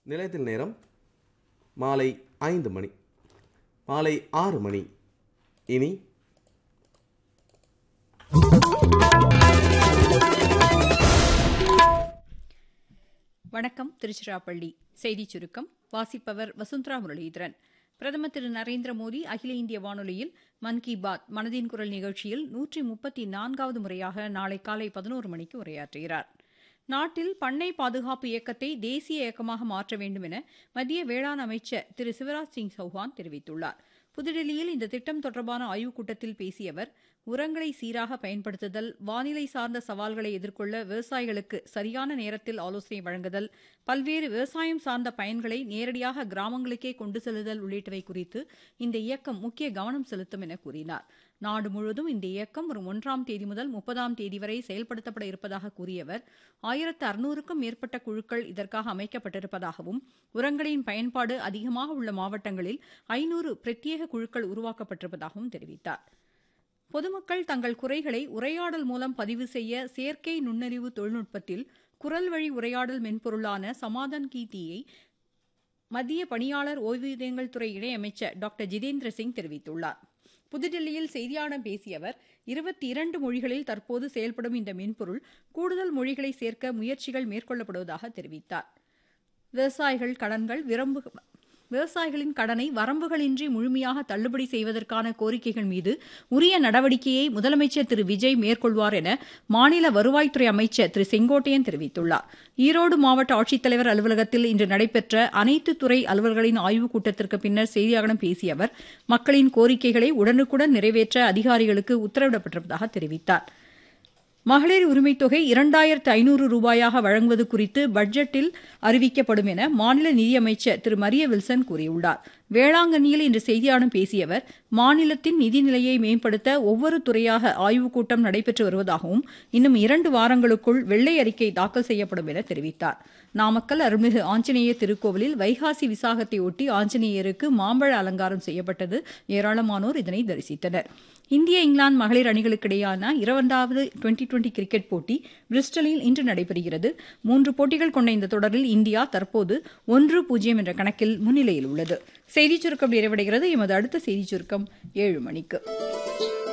நிலையத்தில் நேரம் மாலை ஐந்து மணி மாலை ஆறு மணி இனி வணக்கம் திருச்சிராப்பள்ளி செய்திச் சுருக்கம் வாசிப்பவர் வசுந்தரா முரளிதரன் பிரதமர் திரு நரேந்திர மோடி அகில இந்திய வானொலியில் மன் கி பாத் மனதின் குரல் நிகழ்ச்சியில் நூற்றி முப்பத்தி நான்காவது முறையாக நாளை காலை பதினோரு மணிக்கு உரையாற்றுகிறார் நாட்டில் பண்ணை பாதுகாப்பு இயக்கத்தை தேசிய இயக்கமாக மாற்ற வேண்டும் என மத்திய வேளாண் அமைச்சர் திரு சிவராஜ் சிங் சௌஹான் தெரிவித்துள்ளார் புதுடெல்லியில் இந்த திட்டம் தொடர்பான ஆய்வுக் கூட்டத்தில் பேசிய அவர் உரங்களை சீராக பயன்படுத்துதல் வானிலை சார்ந்த சவால்களை எதிர்கொள்ள விவசாயிகளுக்கு சரியான நேரத்தில் ஆலோசனை வழங்குதல் பல்வேறு விவசாயம் சார்ந்த பயன்களை நேரடியாக கிராமங்களுக்கே கொண்டு செல்லுதல் உள்ளிட்டவை குறித்து இந்த இயக்கம் முக்கிய கவனம் செலுத்தும் என கூறினார் நாடு முழுவதும் இந்த இயக்கம் வரும் ஒன்றாம் தேதி முதல் முப்பதாம் தேதி வரை செயல்படுத்தப்பட இருப்பதாக கூறிய அவர் ஆயிரத்து அறுநூறுக்கும் மேற்பட்ட குழுக்கள் இதற்காக அமைக்கப்பட்டிருப்பதாகவும் உரங்களின் பயன்பாடு அதிகமாக உள்ள மாவட்டங்களில் ஐநூறு பிரத்யேக குழுக்கள் உருவாக்கப்பட்டிருப்பதாகவும் தெரிவித்தார் பொதுமக்கள் தங்கள் குறைகளை உரையாடல் மூலம் பதிவு செய்ய செயற்கை நுண்ணறிவு தொழில்நுட்பத்தில் குரல் வழி உரையாடல் மென்பொருளான சமாதான் கீதியை மத்திய பணியாளர் ஓய்வூதியங்கள் துறை இணையமைச்சர் டாக்டர் ஜிதேந்திர சிங் தெரிவித்துள்ளார் புதுடில்லியில் செய்தியாளர் பேசிய அவர் இருபத்தி இரண்டு மொழிகளில் தற்போது செயல்படும் இந்த மென்பொருள் கூடுதல் மொழிகளை சேர்க்க முயற்சிகள் மேற்கொள்ளப்படுவதாக தெரிவித்தார் விவசாயிகள் கடன்கள் விரம்பு விவசாயிகளின் கடனை வரம்புகளின்றி முழுமையாக தள்ளுபடி செய்வதற்கான கோரிக்கைகள் மீது உரிய நடவடிக்கையை முதலமைச்சர் திரு விஜய் மேற்கொள்வார் என மாநில வருவாய்த்துறை அமைச்சர் திரு செங்கோட்டையன் தெரிவித்துள்ளார் ஈரோடு மாவட்ட ஆட்சித்தலைவர் அலுவலகத்தில் இன்று நடைபெற்ற அனைத்து துறை அலுவலர்களின் ஆய்வுக் கூட்டத்திற்கு பின்னர் செய்தியாளர்களிடம் பேசிய அவர் மக்களின் கோரிக்கைகளை உடனுக்குடன் நிறைவேற்ற அதிகாரிகளுக்கு உத்தரவிடப்பட்டிருப்பதாக தெரிவித்தார் மகளிர் உரிமைத் தொகை இரண்டாயிரத்து ஐநூறு ரூபாயாக வழங்குவது குறித்து பட்ஜெட்டில் அறிவிக்கப்படும் என மாநில நிதியமைச்சர் திரு மரிய வில்சன் கூறியுள்ளார் வேளாங்கண்ணியில் இன்று செய்தியாளர்களிடம் பேசிய அவர் மாநிலத்தின் நிதிநிலையை மேம்படுத்த ஒவ்வொரு துறையாக ஆய்வுக் கூட்டம் நடைபெற்று வருவதாகவும் இன்னும் இரண்டு வாரங்களுக்குள் வெள்ளை அறிக்கை தாக்கல் செய்யப்படும் என தெரிவித்தார் நாமக்கல் அருள்மிகு ஆஞ்சநேய திருக்கோவிலில் வைகாசி விசாகத்தை ஒட்டி ஆஞ்சநேயருக்கு மாம்பழ அலங்காரம் செய்யப்பட்டது ஏராளமானோர் இதனை தரிசித்தனர் இந்திய இங்கிலாந்து மகளிர் அணிகளுக்கிடையான இரண்டாவது டுவெண்டி டுவெண்டி கிரிக்கெட் போட்டி பிரிஸ்டலில் இன்று நடைபெறுகிறது மூன்று போட்டிகள் கொண்ட இந்த தொடரில் இந்தியா தற்போது ஒன்று பூஜ்ஜியம் என்ற கணக்கில் முன்னிலையில் உள்ளது செய்திச் சுருக்கம் நிறைவடைகிறது எமது அடுத்த செய்திச் சுருக்கம் ஏழு மணிக்கு